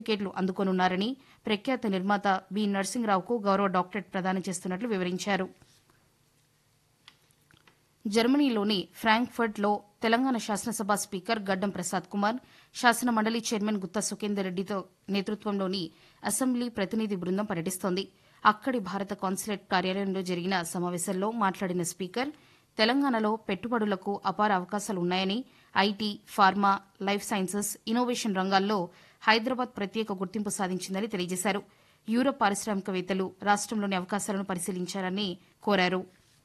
సర్టిఫికేట్లు అందుకోనున్నారని ప్రఖ్యాత నిర్మాత బి నరసింహరావుకు గౌరవ డాక్టరేట్ ప్రదానం చేస్తున్నట్లు వివరించారు జర్మనీలోని ఫ్రాంక్ఫర్ట్లో తెలంగాణ శాసనసభ స్పీకర్ గడ్డం ప్రసాద్ కుమార్ శాసన మండలి చైర్మన్ గుత్తా సుఖేందర్ రెడ్డితో నేతృత్వంలోని అసెంబ్లీ ప్రతినిధి బృందం పర్యటిస్తోంది అక్కడి భారత కాన్సులేట్ కార్యాలయంలో జరిగిన సమావేశంలో మాట్లాడిన స్పీకర్ తెలంగాణలో పెట్టుబడులకు అపార అవకాశాలు ఉన్నాయని IT pharma life sciences innovation రంగాల్లో హైదరాబాద్ ప్రత్యేక గుర్తింపు సాధించిందని తెలియజేశారు యూరప్ పారిశ్రామికవేత్తలు రాష్టంలోని అవకాశాలను పరిశీలించాలని కోరారు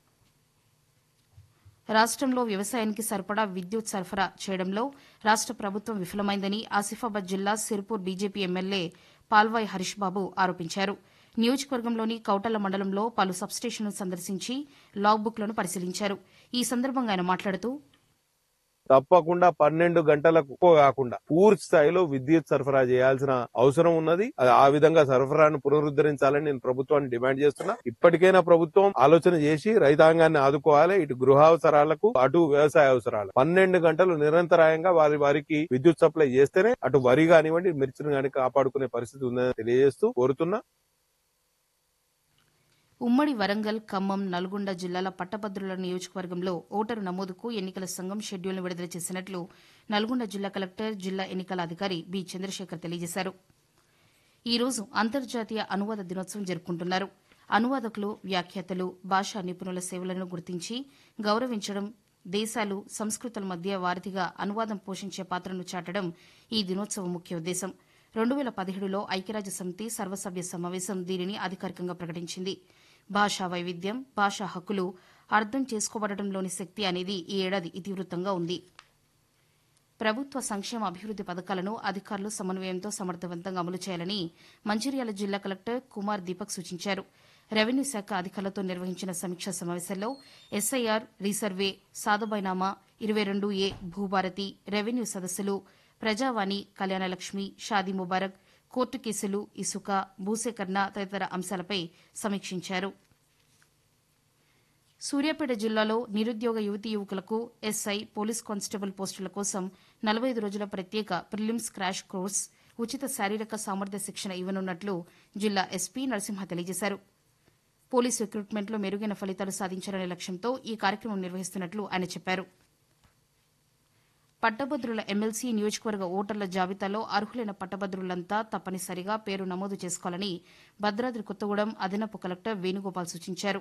రాష్టంలో వ్యవసాయానికి సరిపడా విద్యుత్ సరఫరా చేయడంలో రాష్ట ప్రభుత్వం విఫలమైందని ఆసిఫాబాద్ జిల్లా సిర్పూర్ బీజేపీ ఎమ్మెల్యే పాల్వాయి హరీష్ బాబు ఆరోపించారు నియోజకవర్గంలోని కౌటల మండలంలో పలు సబ్స్టేషన్లు సందర్శించి లాగ్ బుక్లను పరిశీలించారు ఈ సందర్భంగా ఆయన మాట్లాడుతూ తప్పకుండా పన్నెండు గంటలకు ఎక్కువ కాకుండా పూర్తి స్థాయిలో విద్యుత్ సరఫరా చేయాల్సిన అవసరం ఉన్నది అది ఆ విధంగా సరఫరాను పునరుద్ధరించాలని నేను ప్రభుత్వాన్ని డిమాండ్ చేస్తున్నా ఇప్పటికైనా ప్రభుత్వం ఆలోచన చేసి రైతాంగాన్ని ఆదుకోవాలి ఇటు గృహావసరాలకు అటు వ్యవసాయ అవసరాలు పన్నెండు గంటలు నిరంతరాయంగా వారి వారికి విద్యుత్ సప్లై చేస్తేనే అటు వరి కానివ్వండి మిర్చిని కానీ కాపాడుకునే పరిస్థితి ఉందని తెలియజేస్తూ కోరుతున్నా ఉమ్మడి వరంగల్ ఖమ్మం నల్గొండ జిల్లాల పట్టభద్రుల నియోజకవర్గంలో ఓటరు నమోదుకు ఎన్నికల సంఘం షెడ్యూల్ను విడుదల చేసినట్లు నల్గొండ జిల్లా కలెక్టర్ జిల్లా ఎన్నికల అధికారి బి చంద్రశేఖర్ తెలియజేశారు ఈ రోజు అంతర్జాతీయ అనువాద దినోత్సవం జరుపుకుంటున్నారు అనువాదకులు వ్యాఖ్యాతలు భాషా నిపుణుల సేవలను గుర్తించి గౌరవించడం దేశాలు సంస్కృతుల మధ్య వారధిగా అనువాదం పోషించే పాత్రను చాటడం ఈ దినోత్సవం ముఖ్య ఉద్దేశం రెండు వేల పదిహేడులో ఐక్యరాజ్య సమితి సర్వసభ్య సమావేశం దీనిని అధికారికంగా ప్రకటించింది భాషా వైవిధ్యం భాషా హక్కులు అర్థం చేసుకోబడటంలోని శక్తి అనేది ఈ ఏడాది ఇతివృత్తంగా ఉంది ప్రభుత్వ సంక్షేమ అభివృద్ది పథకాలను అధికారులు సమన్వయంతో సమర్థవంతంగా అమలు చేయాలని మంచిర్యాల జిల్లా కలెక్టర్ కుమార్ దీపక్ సూచించారు రెవెన్యూ శాఖ అధికారులతో నిర్వహించిన సమీక్షా సమావేశంలో ఎస్ఐఆర్ రీసర్వే సాధుబైనామా ఇరవై రెండు ఏ భూభారతి రెవెన్యూ సదస్సులు ప్రజావాణి కళ్యాణలక్ష్మి షాదీ ముబారక్ కోర్టు కేసులు ఇసుక భూసేకరణ తదితర అంశాలపై సమీక్షించారు సూర్యాపేట జిల్లాలో నిరుద్యోగ యువతీ యువకులకు ఎస్ఐ పోలీస్ కానిస్టేబుల్ పోస్టుల కోసం నలభై ఐదు రోజుల ప్రత్యేక ప్రిలిమ్స్ క్రాష్ కోర్స్ ఉచిత శారీరక సామర్థ్య శిక్షణ ఇవ్వనున్నట్లు జిల్లా ఎస్పీ నరసింహ తెలియజేశారు పోలీసు రిక్రూట్మెంట్లో మెరుగైన ఫలితాలు సాధించాలనే లక్ష్యంతో ఈ కార్యక్రమం నిర్వహిస్తున్నట్లు ఆయన చెప్పారు పట్టభద్రుల ఎమ్మెల్సీ నియోజకవర్గ ఓటర్ల జాబితాలో అర్హులైన పట్టభద్రులంతా తప్పనిసరిగా పేరు నమోదు చేసుకోవాలని భద్రాద్రి కొత్తగూడెం అదనపు కలెక్టర్ వేణుగోపాల్ సూచించారు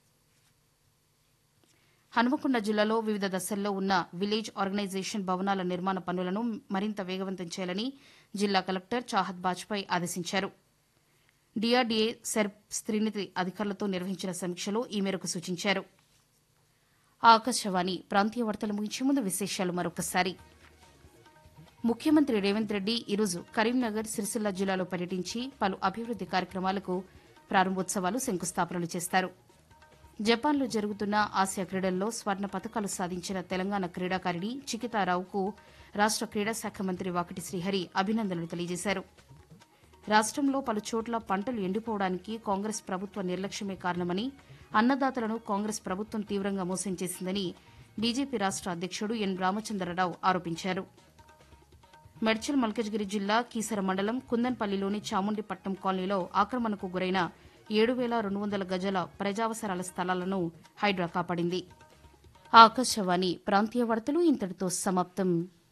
హనుమకొండ జిల్లాలో వివిధ దశల్లో ఉన్న విలేజ్ ఆర్గనైజేషన్ భవనాల నిర్మాణ పనులను మరింత వేగవంతం చేయాలని జిల్లా కలెక్టర్ చాహత్ బాజ్పాయ్ ఆదేశించారు డీఆర్డీఏ సెర్ప్ స్త్రీనిధి అధికారులతో నిర్వహించిన సమీక్షలో ఈ మేరకు సూచించారు ఆకాశవాణి ప్రాంతీయ వార్తలు ముగించే ముందు విశేషాలు మరొకసారి ముఖ్యమంత్రి రేవంత్ రెడ్డి ఈరోజు కరీంనగర్ సిరిసిల్ల జిల్లాలో పర్యటించి పలు అభివృద్ది కార్యక్రమాలకు ప్రారంభోత్సవాలు శంకుస్థాపనలు చేస్తారు జపాన్లో జరుగుతున్న ఆసియా క్రీడల్లో స్వర్ణ పతకాలు సాధించిన తెలంగాణ క్రీడాకారిణి చికితారావుకు రాష్ట క్రీడా శాఖ మంత్రి వాకటి శ్రీహరి అభినందనలు తెలియజేశారు రాష్టంలో పలు చోట్ల పంటలు ఎండిపోవడానికి కాంగ్రెస్ ప్రభుత్వ నిర్లక్ష్యమే కారణమని అన్నదాతలను కాంగ్రెస్ ప్రభుత్వం తీవ్రంగా మోసం చేసిందని బీజేపీ రాష్ట అధ్యక్షుడు ఎన్ రామచంద్రరావు ఆరోపించారు మెడ్చల్ మల్కజ్గిరి జిల్లా కీసర మండలం కుందన్పల్లిలోని చాముండిపట్నం కాలనీలో ఆక్రమణకు గురైన ఏడు వేల రెండు వందల గజాల ప్రజావసరాల స్థలాలను హైడ్రా కాపాడింది ఆకాశవాణి ప్రాంతీయ వార్తలు ఇంతటితో సమాప్తం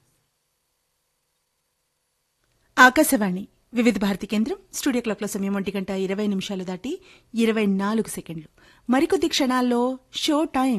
ఆకాశవాణి వివిధ భారతి కేంద్రం స్టూడియో క్లాక్ల సమయం ఒంటి గంట ఇరవై నిమిషాలు దాటి ఇరవై నాలుగు సెకండ్లు మరికొద్ది క్షణాల్లో షో టైం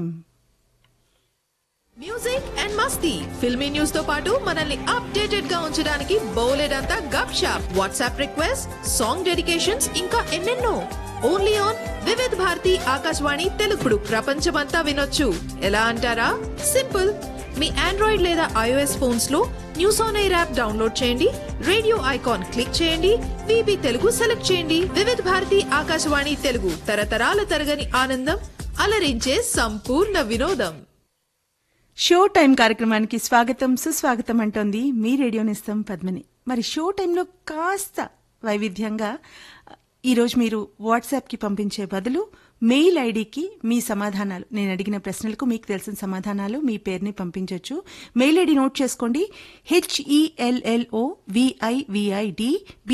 మ్యూజిక్ అండ్ మస్తీ ఫిల్మీ న్యూస్ తో పాటు మనల్ని అప్డేటెడ్ గా ఉంచడానికి బౌలెడంతా గప్ షాప్ వాట్సాప్ రిక్వెస్ట్ సాంగ్ డెడికేషన్స్ ఇంకా ఎన్నెన్నో ఓన్లీ ఆన్ వివిధ్ భారతి ఆకాశవాణి తెలుగుడు ప్రపంచమంతా వినొచ్చు ఎలా అంటారా సింపుల్ మీ ఆండ్రాయిడ్ లేదా ఐఓఎస్ ఫోన్స్ లో news on air app download చేయండి రేడియో ఐకాన్ క్లిక్ చేయండి విబి తెలుగు సెలెక్ట్ చేయండి వివిధ భారతి ఆకాశవాణి తెలుగు తరతరాల తరగని ఆనందం అలరించే సంపూర్ణ వినోదం షో టైం కార్యక్రమానికి స్వాగతం సుస్వాగతం అంటోంది మీ రేడియో నిస్తాం పద్మని మరి షో టైంలో కాస్త వైవిధ్యంగా ఈరోజు మీరు వాట్సాప్కి పంపించే బదులు మెయిల్ ఐడికి మీ సమాధానాలు నేను అడిగిన ప్రశ్నలకు మీకు తెలిసిన సమాధానాలు మీ పేరుని పంపించవచ్చు మెయిల్ ఐడి నోట్ చేసుకోండి హెచ్ఈఎల్ఎల్ఓ విఐవిఐడి